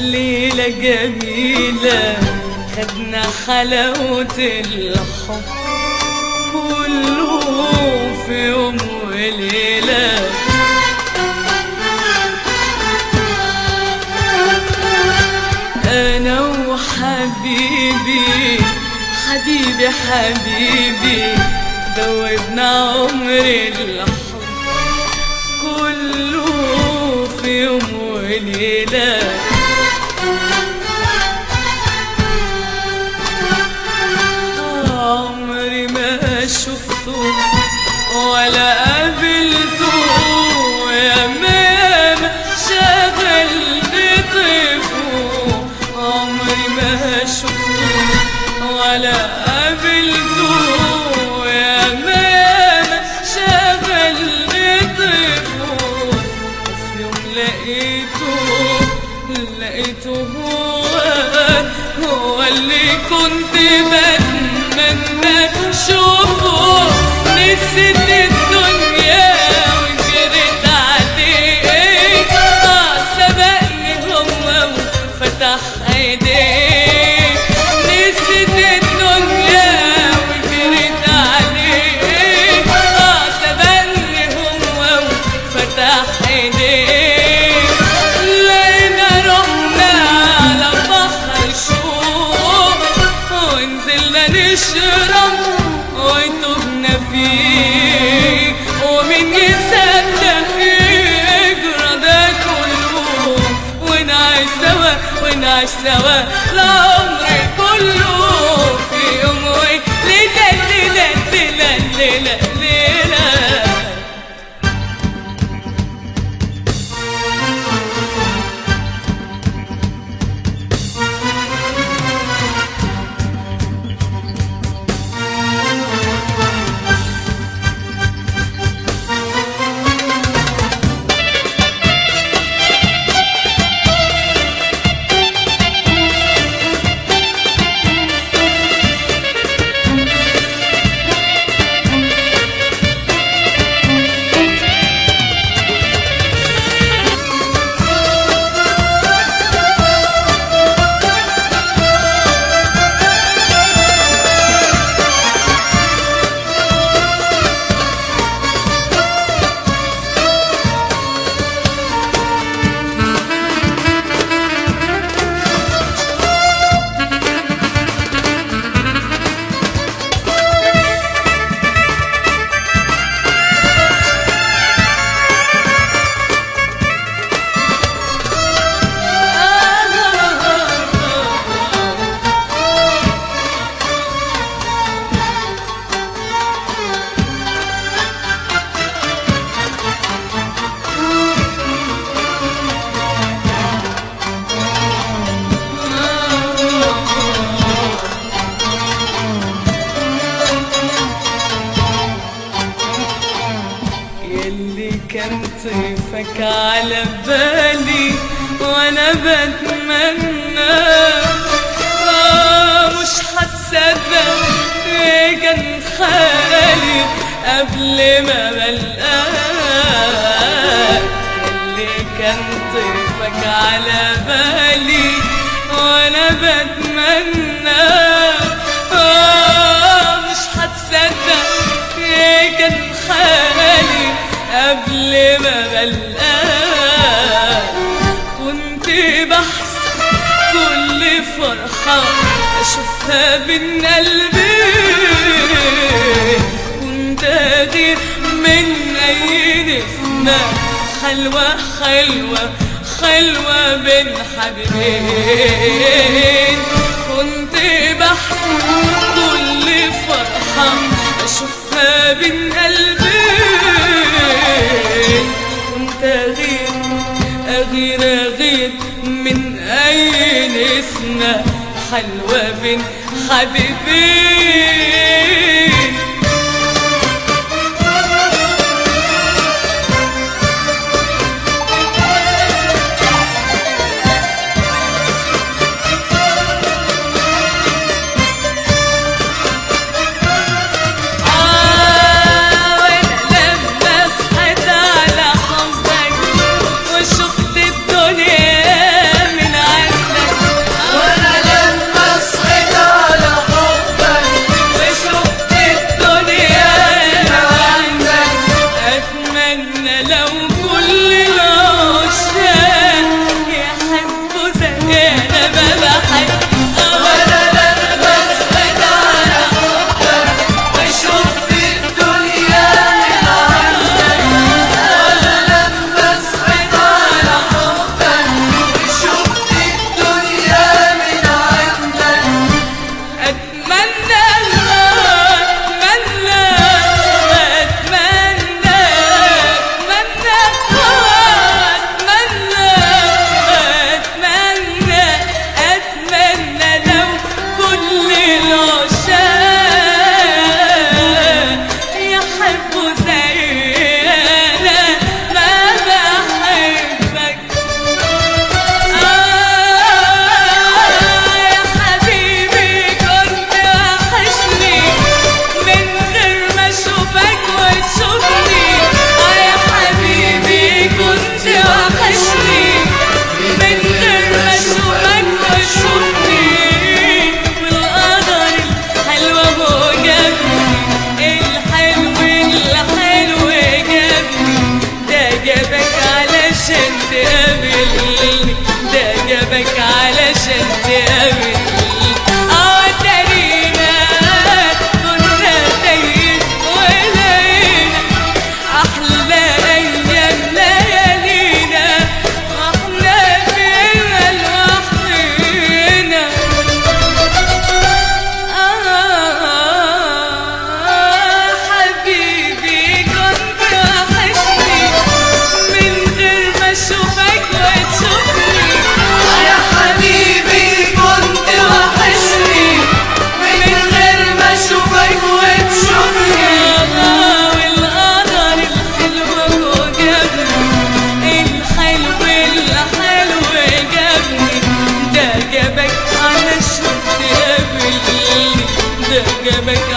ليلة جميلة خدنا حلاوة الحب كله في يوم وليلة أنا وحبيبي حبيبي حبيبي دوبنا عمر الحب كله في يوم وليلة عمري ما شفته ولا قابلته يا ماما شغل بطيفه عمري ما شفته ولا قابلته يا ماما شغل بطيفه في يوم لقيته لقيته هو هو اللي كنت بتمنى اشوفه نسيت الدنيا وجريت عليه اه سبقني هو وفتح ايديه نسيت الدنيا وجريت عليه اه سبقني هو وفتح ايديه لقينا رحنا على بحر الشوق ونزلنا نشرب وتوبنا فيه ومين يصدق يجرى ده كله ونعيش سوا ونعيش سوا العمر كله في يوم وليلة ليلة ليلة ليلة ليلة يلي كان طيفك على بالي وانا بتمنى آه مش هتصدق إيه كان خالي قبل ما بلقاك يلي كان طيفك على بالي وانا بتمنى آه مش هتصدق إيه كان خالي قبل ما بلقاك كنت بحسب كل فرحة أشوفها بين قلبي كنت أغير من أي نسمة حلوة حلوة حلوة بين حبيبين كنت بحسب كل فرحة أشوفها بين قلبي كنت أغير أغير أغير من أي نسمة حلوة بين حبيبين آه وأنا لما صحيت على حبك وشفت الدنيا من عندك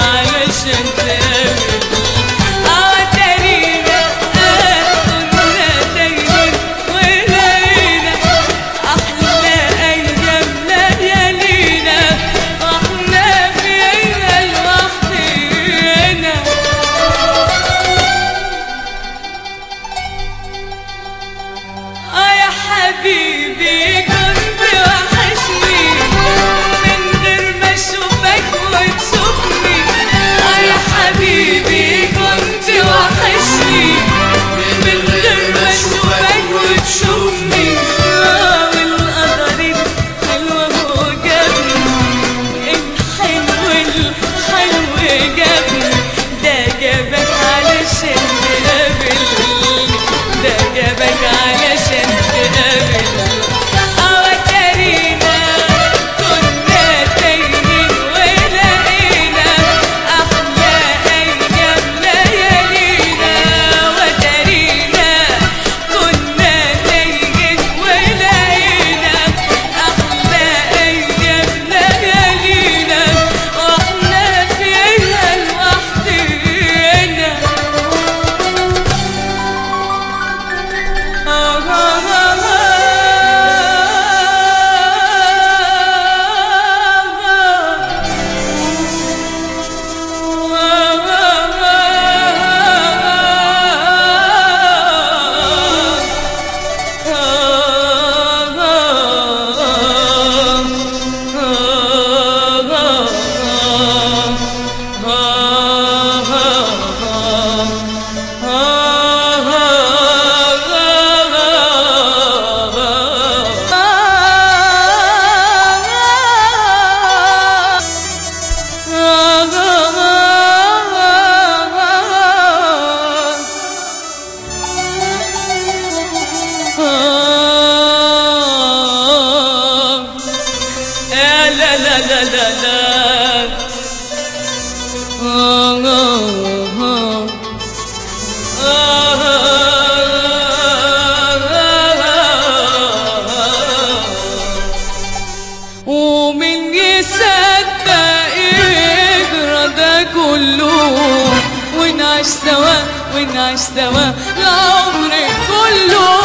علشان تقابل عترينا كنا تايهين ولقينا أحلى أيام ليالينا واحنا فيها لوحدينا اه يا حبيبي كنت وحشني من غير ما اشوفك وتشوفني اه يا حبيبي كنت وحشني من غير ما اشوفك وتشوفني اه والقدر الحلو هو جابني الحلو الحلو جابني ده جابك علشان تقابلني ده جابك علشان تقابلني اه ترينا كنا تايهين ولقينا احلى ايام ليالينا وترينا كنا تايهين ولقينا احلى ايام ليالينا واحنا فيها لوحدينا لا لا لا لا لا آه آه ومن يصدق يجرى ده كله ونعيش سوا ونعيش سوا العمر كله